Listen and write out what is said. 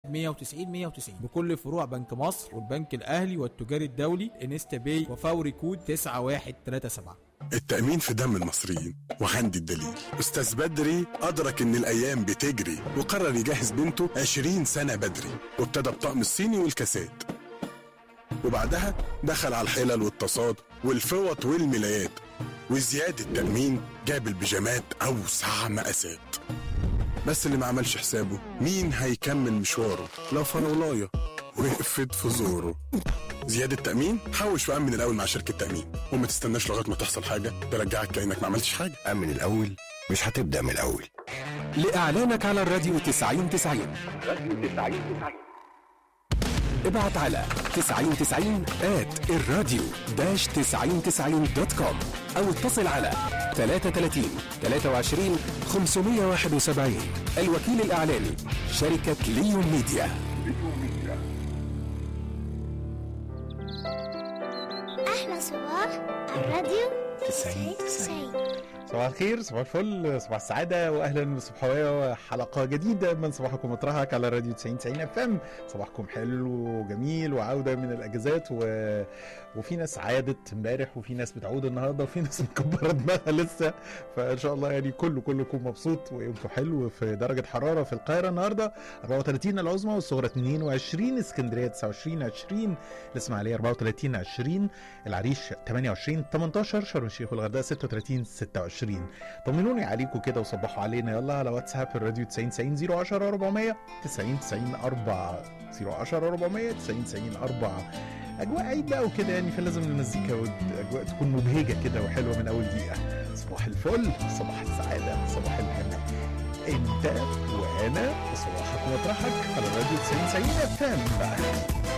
190 190 بكل فروع بنك مصر والبنك الاهلي والتجاري الدولي انستا باي وفوري كود 9137 التأمين في دم المصريين وعندي الدليل أستاذ بدري أدرك إن الأيام بتجري وقرر يجهز بنته 20 سنة بدري وابتدى بطقم الصيني والكاسات وبعدها دخل على الحلل والطاسات والفوط والملايات وزيادة تأمين جاب البيجامات أوسع مقاسات بس اللي ما عملش حسابه مين هيكمل مشواره لو فراولاية وقفت في زوره زيادة تأمين حوش وأمن الأول مع شركة تأمين وما تستناش لغاية ما تحصل حاجة ترجعك كأنك ما عملتش حاجة أمن الأول مش هتبدأ من الأول لإعلانك على الراديو 90 90 ابعت على 9090 at الراديو داش 9090 دوت كوم أو اتصل على 33 23 571 الوكيل الإعلاني شركة ليون ميديا أحلى صباح الراديو تسعين. تسعين صباح الخير صباح الفل صباح السعادة وأهلا بصبحوية وحلقة جديدة من صباحكم مطرحك على راديو 90 90 اف ام صباحكم حلو وجميل وعودة من الأجازات و... وفي ناس عادت امبارح وفي ناس بتعود النهارده وفي ناس مكبرة دماغها لسه فإن شاء الله يعني كله كله يكون مبسوط ويومكم حلو في درجة حرارة في القاهرة النهارده 34 العظمى والصغرى 22 اسكندرية 29 20 الإسماعيلية 34 20 العريش 28 18 شرم الشيخ والغردقه 36 26 طمنوني عليكم كده وصبحوا علينا يلا على واتساب الراديو 90 90 010 400 90 90 4 010 400 90 90 4 اجواء عيد بقى وكده يعني فلازم المزيكا والاجواء تكون مبهجه كده وحلوه من اول دقيقه صباح الفل صباح السعاده صباح الهنا انت وانا وصباحك ومطرحك على الراديو 90 90 اف ام